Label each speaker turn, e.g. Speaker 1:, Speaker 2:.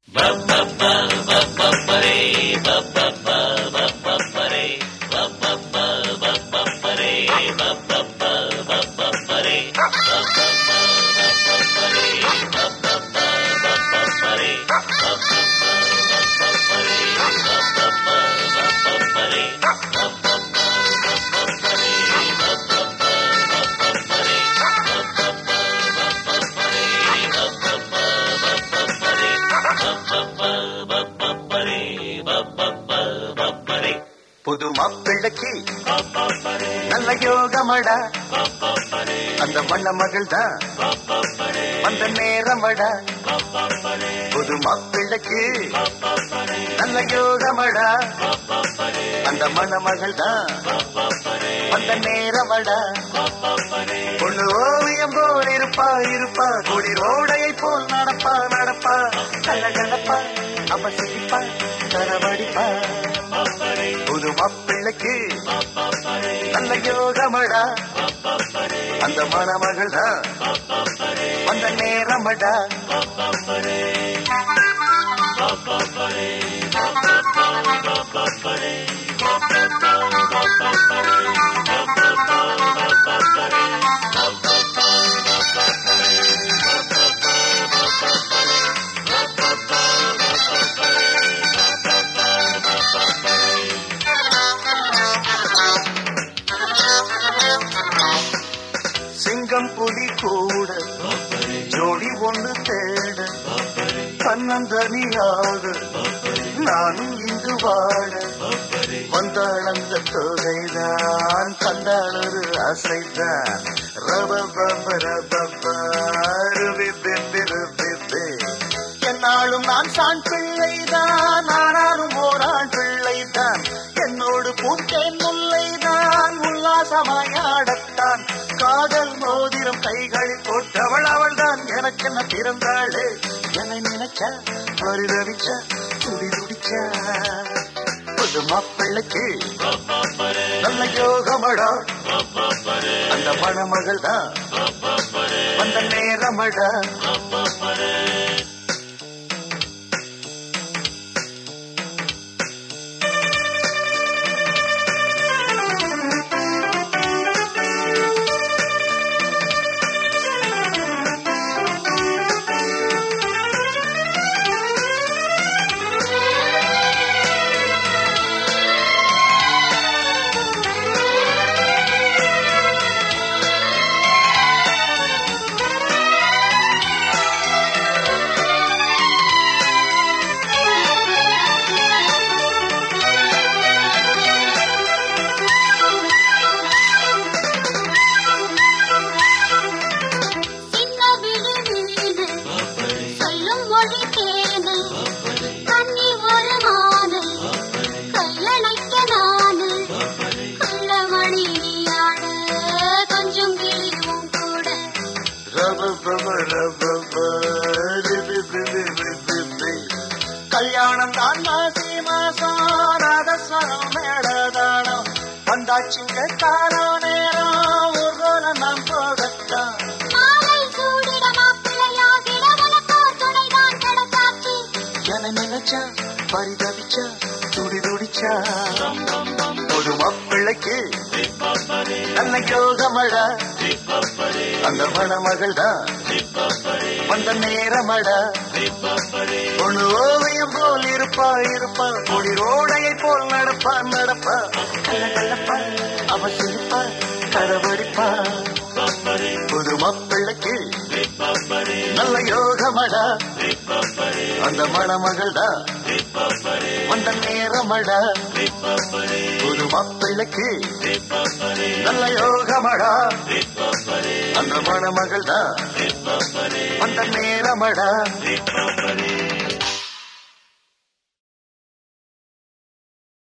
Speaker 1: புது மாப்பிள்ளைக்கு நல்ல யோகமடா அந்த வண்ண மகள் தான் வந்த நேரமடா புது மாப்பிள்ளைக்கு நல்ல யோகமடா அந்த மணமகள் தான் வந்த நேரமடா பொண்ணு ஓவியம் போல் இருப்பா இருப்பா கொடி ரோடையை போல் நடப்பா நடப்பா கள்ள கலப்பா அவ சிரிப்பா கரவடிப்பா புது மாப்பிள்ளைக்கு நல்ல யோகமடா அந்த மணமகள் தான் வந்த நேரமடா சிங்கம் புலி கூட ஜோடி ஒன்று தேட தன்னந்தனியாக நானும் இங்கு வாழ வந்தாளந்த தொகைதான் தந்தாளொரு அசைதான் ரப பப ரப என்னாலும் நான் சான் பிள்ளைதான் ஆனாலும் ஓரான் பிள்ளைதான் என்னோடு பூத்தேன் முல்லைதான் உல்லாசமாயாடத்தான் காதல் மோதிரம் கைகள் போட்டவள் அவள் தான் எனக்கு என்ன பிறந்தாளே என்னை நினைச்சா பரிதவிச்சா துடி துடிச்சா புது மாப்பிள்ளைக்கு நல்ல யோகமடா அந்த மணமகள் தான் வந்த நேரமடா
Speaker 2: சின்ன விழி வீடு சொல்லும் மொழி தேனு கண்ணி ஒரு மானு கையணைக்க நானு கள்ளமணி நீயாடு கொஞ்சம் கிளியும் கூட
Speaker 1: ரப பப ரப ப ரிபி பிபி பிபி பி. கல்யாணம் தான் மாசி மாசம் நாதஸ்வரம் மேடதானம் வந்தாச்சுங்க காலோ நேரம் ஊர்வல நாம் போகத்தான்
Speaker 2: மாலை சூடிட மாப்பிள்ளையாகிட உனக்கோர் துணைதான் கிடைச்சாச்சு
Speaker 1: என நினைச்சா பரிதவிச்சா துடி துடிச்சா ஒரு மாப்பிள்ளைக்கு நல்ல யோகமடா அந்த மணமகள் தான் வந்த நேரமடா ஒண்ணு ஓவியம் போல் இருப்பா இருப்பா கொடி ரோடையை போல் நடப்பா நடப்பா கள்ள கள்ளப்பா அவ சிரிப்பா கரவடிப்பா புது மாப்பிள்ளைக்கு நல்ல யோகமடா அந்த மணமகள் தான் வந்த நேரமடா புது மாப்பிள்ளைக்கு நல்ல யோகமடா அந்த மணமகள் தான் வந்த நேரமடா